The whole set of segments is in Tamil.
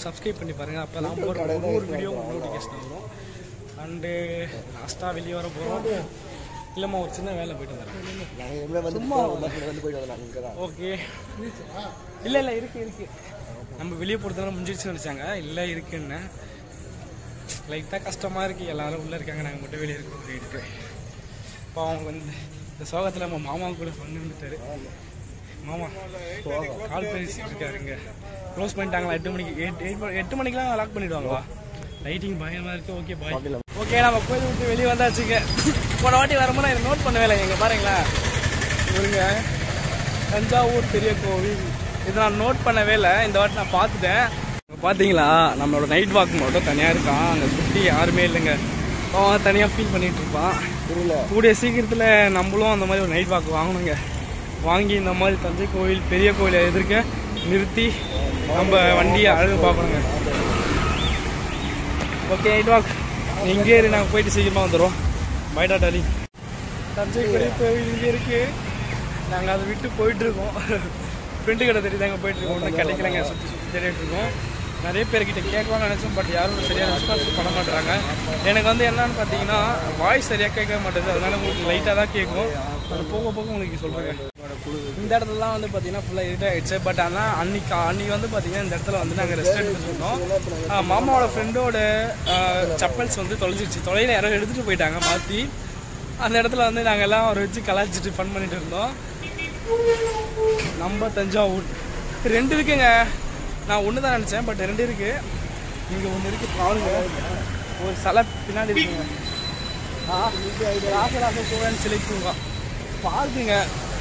சப்ஸ்கிரைப் பண்ணி பாருங்கள் அப்போ தான் ஒரு ஒவ்வொரு வீடியோ நோட்டிஃபிகேஷன் வரும் அண்டு லாஸ்ட்டாக வெளியே வர போகிறோம் இல்லைம்மா ஒரு சின்ன வேலை போயிட்டு வந்துடுறேன் நாங்கள் எவ்வளோ வந்து சும்மா வந்து போயிட்டு வந்தோம் இங்கே தான் ஓகே இல்லை இல்லை இருக்கு இருக்கு நம்ம வெளியே போகிறதுனால முடிஞ்சிடுச்சுன்னு நினச்சாங்க இல்லை இருக்குன்னு லைட்டாக கஷ்டமாக இருக்குது எல்லாரும் உள்ளே இருக்காங்க நாங்கள் மட்டும் வெளியே இருக்கோம் அப்படின்ட்டு இப்போ அவங்க வந்து இந்த சோகத்தில் நம்ம மாமா கூட பண்ணி வந்துட்டாரு மாமா கால் பேசிட்டு இருக்காருங்க க்ளோஸ் பண்ணிட்டாங்களா எட்டு மணிக்கு எட்டு எட்டு மணி- எட்டு மணிக்கெலாம் லாக் பண்ணிடுவாங்களா லைட்டிங் பயங்கரமாக இருக்குது ஓகே பாய் ஓகே நம்ம கோயில் விட்டு வெளியே வந்தாச்சுங்க போன வாட்டி வரும்போது எனக்கு நோட் பண்ணவே இல்லை இங்கே பாருங்களேன் இவருங்க தஞ்சாவூர் பெரிய கோவில் இதை நான் நோட் பண்ணவே இல்லை இந்த வாட்டி நான் பார்த்துட்டேன் இங்க பார்த்தீங்களா நம்மளோட நைட் வாக் மட்டும் தனியாக இருக்கான் அங்கே சுற்றி யாருமே இல்லைங்க அவன் தனியாக ஃபீல் பண்ணிட்டு இருப்பான் புரியல கூடிய சீக்கிரத்தில் நம்மளும் அந்த மாதிரி ஒரு நைட் வாக் வாங்கணுங்க வாங்கி இந்த மாதிரி தஞ்சை கோவில் பெரிய கோவிலை எதிர்க்க நிறுத்தி நம்ம வண்டியை அழகு பார்க்கணுங்க ஓகே நைட் வாக் இங்கே இரு நாங்கள் போயிட்டு சீக்கிரமாக வந்துடுவோம் பைடா டாலி தஞ்சை பெரிய கோவில் இங்கே இருக்கு நாங்கள் அதை விட்டு போயிட்டு இருக்கோம் ஃப்ரெண்டு கடை தேடி தாங்க போயிட்டு இருக்கோம் ஒன்றும் கிடைக்கலங்க சுற்றி சுற்றி தேடிட்டு இருக்கோம் நிறைய பேர்கிட்ட கேட்கலாம்னு நினச்சோம் பட் யாரும் சரியாக ரெஸ்பான்ஸ் பண்ண மாட்டாங்க எனக்கு வந்து என்னன்னு பார்த்தீங்கன்னா வாய்ஸ் சரியாக கேட்க மாட்டேது அதனால உங்களுக்கு லைட்டாக தான் கேட்கும் அது போக போக உங்களுக்கு சொல்கிறேன் இந்த இடத்துலலாம் வந்து பார்த்தீங்கன்னா ஃபுல்லாக இருட்டாக ஆயிடுச்சு பட் ஆனால் அன்னைக்கு அன்னைக்கு வந்து பார்த்தீங்கன்னா இந்த இடத்துல வந்து நாங்கள் ரெஸ்ட் எடுத்துட்டு இருந்தோம் ஆஹ் மாமாவோட ஃப்ரெண்டோட செப்பல்ஸ் வந்து தொலைஞ்சிருச்சு தொலைல யாரோ எடுத்துகிட்டு போயிட்டாங்க மாற்றி அந்த இடத்துல வந்து நாங்கள் எல்லாம் அவரை வச்சு கலாய்ச்சிட்டு ஃபன் பண்ணிட்டு இருந்தோம் நம்ம தஞ்சாவூர் ரெண்டு இருக்குங்க நான் ஒன்று தான் நினச்சேன் பட் ரெண்டு இருக்கு இங்கே ஒன்று இருக்கு பாருங்க ஒரு சிலை பின்னாடி இருக்குங்க ஆ ராசராச சோழன் சிலை பூங்கா பார்க்குங்க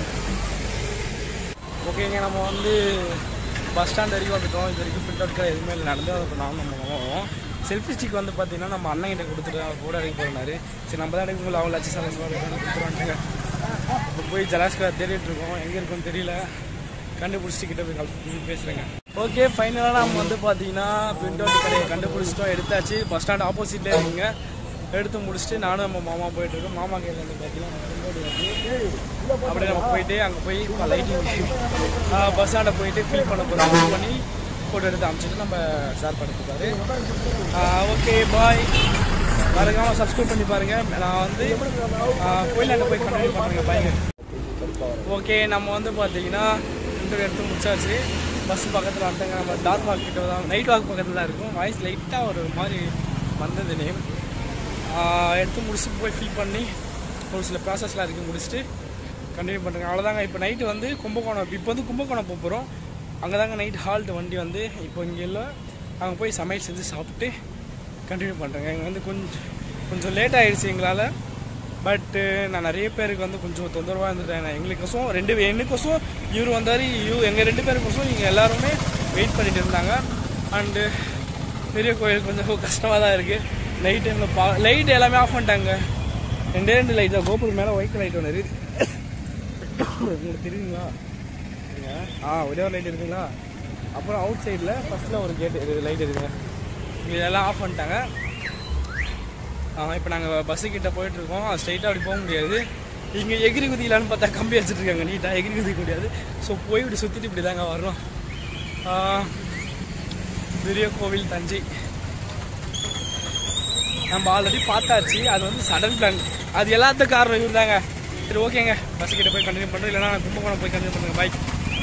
ஓகேங்க நம்ம வந்து பஸ் ஸ்டாண்ட் வரைக்கும் வந்துட்டோம் இது வரைக்கும் பிரிண்ட் அவுட் எதுவுமே இல்லை நடந்து அதை நானும் நம்ம மாமாவும் செல்ஃபி ஸ்டிக் வந்து பார்த்தீங்கன்னா நம்ம அண்ணன் கிட்ட கொடுத்துட்டு அவர் கூட எடுக்க போகிறாரு சரி நம்ம தான் எடுக்கும்போது அவங்க லட்சம் சார் கொடுத்துருவாங்க இப்போ போய் ஜலாஸ்கர் தேடிட்டு இருக்கோம் எங்கே இருக்குன்னு தெரியல கண்டுபிடிச்சிட்டு கிட்ட போய் கால் பண்ணி பேசுகிறேங்க ஓகே ஃபைனலாக நம்ம வந்து பார்த்தீங்கன்னா பிரிண்ட் அவுட் கடையை கண்டுபிடிச்சிட்டோம் எடுத்தாச்சு பஸ் ஸ்டாண்ட் ஆப்போசிட்லேயே இருக்குங்க எடுத்து முடிச்சுட்டு நானும் நம்ம மாமா போயிட்டு இருக்கோம் மாமா கையில் வந்து பார்த்தீங்கன்னா print out இருக்கு. அப்படியே நம்ம போயிட்டு அங்கே போய் லைட்டிங் பஸ் ஸ்டாண்டை போயிட்டு ஃபில் பண்ண போகிறோம் ஃபில் பண்ணி ஃபோட்டோ எடுத்து அனுப்பிச்சிட்டு நம்ம ஷேர் பண்ணிருக்காரு ஓகே பாய் மறக்காம சப்ஸ்கிரைப் பண்ணி பாருங்க நான் வந்து கோயிலாண்ட போய் கண்டினியூ பண்ணுறேங்க பாய்ங்க ஓகே நம்ம வந்து பார்த்தீங்கன்னா இன்டர்வியூ எடுத்து முடிச்சாச்சு பஸ் பக்கத்தில் வந்துட்டாங்க நம்ம டார்க் வாக் கிட்ட தான் நைட் வாக் பக்கத்தில் தான் இருக்கும் வாய்ஸ் லைட்டாக ஒரு மாதிரி வந்தது நேம் எடுத்து முடிச்சுட்டு போய் ஃபில் பண்ணி ஒரு சில ப்ராசஸ்லாம் இருக்குது முடிச்சுட்டு கண்டினியூ பண்ணுறேங்க அவ்வளோதாங்க இப்போ நைட்டு வந்து கும்பகோணம் இப்போ வந்து கும்பகோணம் போக போகிறோம் அங்கே தாங்க நைட் ஹால்ட் வண்டி வந்து இப்போ இங்கே இல்லை அங்கே போய் சமையல் செஞ்சு சாப்பிட்டு கண்டினியூ பண்ணுறேங்க இங்கே வந்து கொஞ்சம் கொஞ்சம் லேட் ஆகிடுச்சு எங்களால் பட்டு நான் நிறைய பேருக்கு வந்து கொஞ்சம் தொந்தரவாக இருந்துட்டேன் எங்களுக்கோசம் ரெண்டு பே- எனக்கோசம் இவர் வந்தார் இவ எங்கள் ரெண்டு பேருக்கோசம் இங்கே எல்லாருமே வெயிட் பண்ணிட்டு இருந்தாங்க அண்டு பெரிய கோயில் கொஞ்சம் கஷ்டமாக தான் இருக்குது நைட் டைமில் பா லைட் எல்லாமே ஆஃப் பண்ணிட்டாங்க ரெண்டே ரெண்டு லைட் தான் கோபுரம் மேலே ஒயிட் லைட் ஒன்று இருக்குது உங்களுக்கு தெரியுங்களா இங்க. ஆ ஒரே ஒரு லைட் இருக்குங்களா அப்புறம் அவுட் சைடில் ஃபஸ்ட்டில் ஒரு கேட் லைட் இருக்குங்க இதெல்லாம் ஆஃப் பண்ணிட்டாங்க இப்போ நாங்கள் பஸ்ஸு கிட்ட போயிட்டு இருக்கோம் ஸ்ட்ரைட்டாக அப்படி போக முடியாது இங்கே எகிரி குதிக்கலான்னு பார்த்தா கம்பி வச்சுட்டு இருக்காங்க நீட்டாக எகிரி குதிக்க முடியாது ஸோ போய் இப்படி சுற்றிட்டு இப்படி தாங்க வர்றோம் ஆ, பெரிய கோவில் தஞ்சை நம்ம ஆல்ரெடி பார்த்தாச்சு அது வந்து சடன் பிளான் அது எல்லாத்துக்கும் காரணம் இவர் தாங்க சரி ஓகேங்க பஸ் கிட்ட போய் கண்டினியூ பண்ணுறோம் இல்லைன்னா நான் கும்பகோணம் போய் கண்டினியூ பண்ணுறேன் பாய்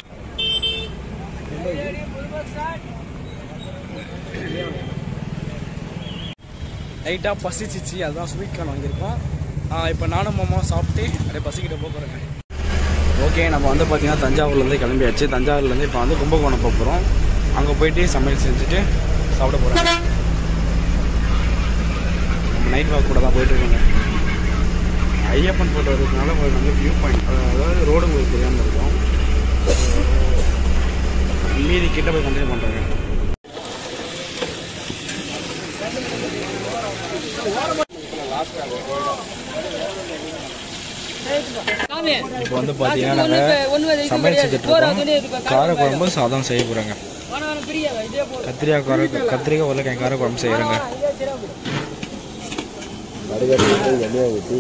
லைட்டாக பசிச்சிச்சு அதுதான் ஸ்வீட் கார்ன் வாங்கியிருக்கோம் இப்போ நானும் மாமா சாப்பிட்டு அப்படியே பசிக்கிட்ட போக போகிறேங்க ஓகே நம்ம வந்து பார்த்தீங்கன்னா தஞ்சாவூர்லேருந்து கிளம்பியாச்சு தஞ்சாவூர்லேருந்து இப்போ வந்து கும்பகோணம் போக போகிறோம் அங்கே போயிட்டு சமையல் செஞ்சுட்டு சாப்பிட போகிறோம் நம்ம நைட் வாக் கூட தான் போயிட்டு இருக்கோங்க ஐயப்பன் ஃபோட்டோ இருக்கிறதுனால ஒரு நல்ல வியூ பாயிண்ட் அதாவது ரோடு உங்களுக்கு தெரியாமல் இருக்கும் மீதி கிட்ட போய் கண்டினியூ பண்ணுறாங்க இப்போ வந்து பார்த்தீங்கன்னா நாங்கள் சமையல் செஞ்சுட்டு இருக்கோம் காரக்குழம்பு சாதம் செய்ய போகிறோங்க கத்திரிக்காய் கார கத்திரிக்காய் உருளைக்காய் காரக்குழம்பு செய்கிறோங்க நடுவர்கள் எண்ணெயை ஊற்றி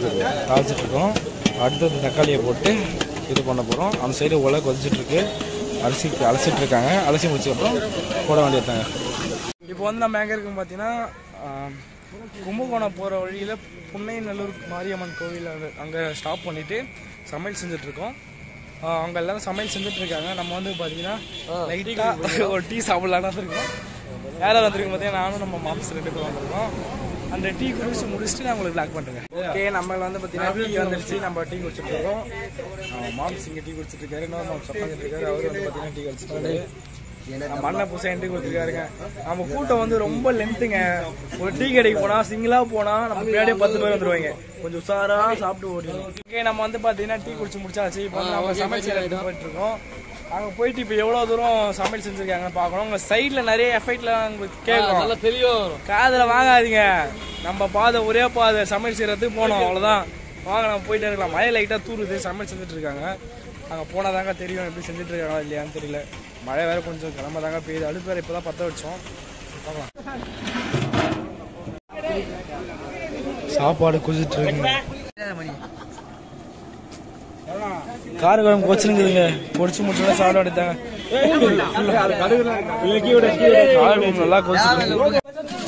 தாளிச்சிட்டு இருக்கோம் அடுத்தது தக்காளியை போட்டு இது பண்ண போகிறோம் அந்த சைடு உலை கொதிச்சிட்டு இருக்கு அலசிக்கு அலசிட்டு இருக்காங்க அலசி முடிச்சதுக்கப்புறம் போட வேண்டியதாங்க இப்போ வந்து நம்ம எங்கே இருக்கோம் பார்த்தீங்கன்னா ஆஹ், கும்பகோணம் போகிற வழியில் புன்னைநல்லூர் மாரியம்மன் கோவில் அங்கே ஸ்டாப் பண்ணிவிட்டு சமையல் செஞ்சுட்ருக்கோம் அவங்க எல்லாரும் சமையல் செஞ்சுட்டு இருக்காங்க நம்ம வந்து பார்த்தீங்கன்னா லைட்டாக ஒரு டீ சாப்பிட்லான்னு வந்திருக்கோம் யாராவது வந்திருக்கோம் பார்த்தீங்கன்னா நானும் நம்ம மாம்ஸ் ரெண்டு பேரும் வந்திருக்கோம் அந்த டீ குடிச்சு முடிச்சுட்டு நான் உங்களுக்கு பிளாக் பண்ணுறேன் ஓகே நம்ம வந்து பார்த்தீங்கன்னா டீ வந்துருச்சு நம்ம டீ குடிச்சிட்டு இருக்கோம் மாம்ஸ் இங்கே டீ குடிச்சிட்டு இருக்காரு இன்னொரு மாம்ஸ் உட்காந்துட்டு இருக்காரு அவர் வந்து பார்த்தீங்கன்னா டீ குடிச்சிட்டு இருக்காரு நம்ம அண்ணன் புதுசாக டீ கொடுத்துருக்காருங்க நம்ம கூட்டம் வந்து ரொம்ப லென்த்துங்க ஒரு டீ கடைக்கு போனா சிங்கிளா போனா நம்ம பின்னாடியே பத்து பேர் வந்துருவாங்க கொஞ்சம் உஷாரா சாப்பிட்டு ஓடிடும் ஓகே நம்ம வந்து பாத்தீங்கன்னா டீ குடிச்சு முடிச்சாச்சு இப்போ வந்து நம்ம சமையல் செய்யறது போயிட்டு இருக்கோம் அங்க போயிட்டு இப்போ எவ்வளவு தூரம் சமையல் செஞ்சிருக்காங்கன்னு பார்க்கணும் உங்க சைடுல நிறைய எஃபெக்ட்ல உங்களுக்கு கேட்கும் நல்லா தெளிவா வரும் காதுல வாங்காதீங்க நம்ம பாதை ஒரே பாதை சமையல் செய்யறதுக்கு போனோம் அவ்வளவுதான் வாங்க நம்ம போயிட்டே இருக்கலாம் மழை லைட்டா தூருது சமையல் செஞ்சுட்டு இருக்காங்க அங்க போனாதாங்க தெரியும் எப்படி செஞ்சுட்டு இருக்காங்களா இல்லையான்னு தெரியல மழை வேற கொஞ்சம் கிளம்ப தாங்க பெய்யுது அடுப்பு வேற இப்பதான் பத்த வச்சோம் பார்க்கலாம் சாப்பாடு குதிச்சுட்டு இருக்குங்க கார குழம்பு கொச்சுனுக்குதுங்க பொடிச்சு முடிச்சுனா சாப்பிட எடுத்தாங்க கார குழம்பு நல்லா கொதிச்சு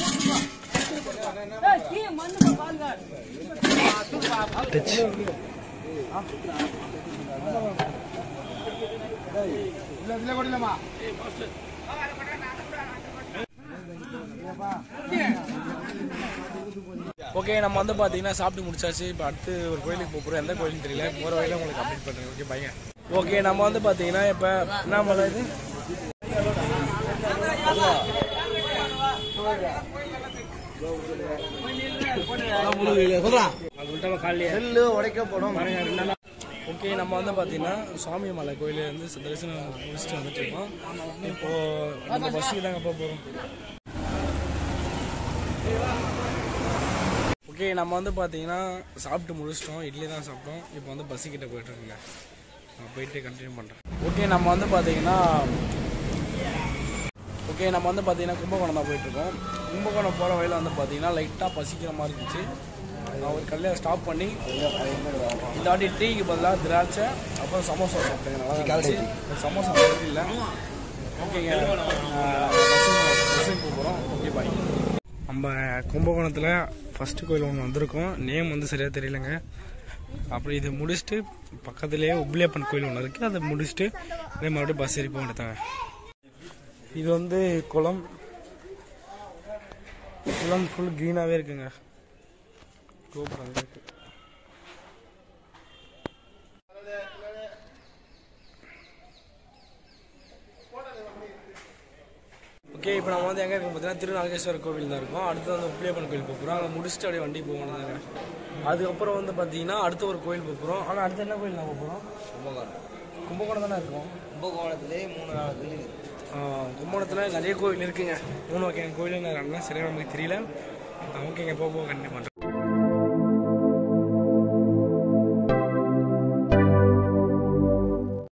ஓகே நம்ம வந்து பார்த்தீங்கன்னா சாப்பிட்டு முடிச்சாச்சு இப்போ அடுத்து ஒரு கோயிலுக்கு போக போகிறோம் எந்த கோயிலுன்னு தெரியல போகிற வழியில உங்களுக்கு அப்டேட் பண்ணுறேன் ஓகே பையன் ஓகே நம்ம வந்து பார்த்தீங்கன்னா இப்போ என்ன மலை இது நெல்லு உடைக்கப்படும் ஓகே நம்ம வந்து பார்த்தீங்கன்னா சுவாமி மலை கோயில இருந்து தரிசனம் முடிச்சுட்டு வந்துட்டு இருக்கோம் இப்போ நம்ம பஸ்ஸுக்கு தாங்க போக போகிறோம் ஓகே நம்ம வந்து பார்த்தீங்கன்னா சாப்பிட்டு முடிச்சிட்டோம் இட்லி தான் சாப்பிட்டோம் இப்போ வந்து பஸ்ஸு கிட்ட போயிட்டு இருக்குங்க நான் போயிட்டு கண்டினியூ பண்ணுறேன் ஓகே நம்ம வந்து பார்த்தீங்கன்னா ஓகே நம்ம வந்து பார்த்தீங்கன்னா கும்பகோணம் தான் போயிட்டுருக்கோம் கும்பகோணம் போகிற வழியில் வந்து பார்த்தீங்கன்னா லைட்டாக பசிக்கிற மாதிரி இருந்துச்சு நான் ஒரு கல்லையை ஸ்டாப் பண்ணி இந்த வாட்டி டீக்கு பதிலாக திராட்சை அப்புறம் சமோசா சாப்பிட்டேங்க நல்லா தான் இருந்துச்சு. இந்த சமோசா மாதிரி இல்லை ஓகேங்க பஸ்ஸுக்கு போகிறோம் ஓகே பாய் நம்ம கும்பகோணத்தில் ஃபஸ்ட்டு கோயில் ஒன்று வந்திருக்கோம் நேம் வந்து சரியாக தெரியலங்க அப்புறம் இது முடிச்சுட்டு பக்கத்துலேயே உப்ளியப்பன் கோயில் ஒன்று இருக்குது அதை முடிச்சுட்டு அதே மறுபடியும் பஸ் ஏறி போக வேண்டியதாங்க இது வந்து குளம் குளம் ஃபுல் க்ரீனாகவே இருக்குங்க கோபுரம் அங்க இருக்கு ஓகே இப்போ நம்ம வந்து எங்கே இருக்கோம் பார்த்தீங்கன்னா திருநாகேஸ்வரர் கோவில் தான் இருக்கோம் அடுத்து வந்து உப்பிலியப்பன் கோயில் போக போகிறோம் அங்கே முடிச்சுட்டு அப்படியே வண்டி போகணும் தாங்க அதுக்கப்புறம் வந்து பார்த்தீங்கன்னா அடுத்த ஒரு கோயில் போக போகிறோம் ஆனால் அடுத்து என்ன கோயில் நம்ம போகிறோம் கும்பகோணம் கும்பகோணம் தானே இருக்கும் கும்பகோணத்துலேயே மூணு நாலு கோயில் கும்பகோணத்தில் நிறைய கோவில் இருக்குங்க மூணு வகையான கோயில் நான் சரியாக நமக்கு தெரியல ஓகேங்க போக போக கண்டிப்பாக பண்ணுறேன்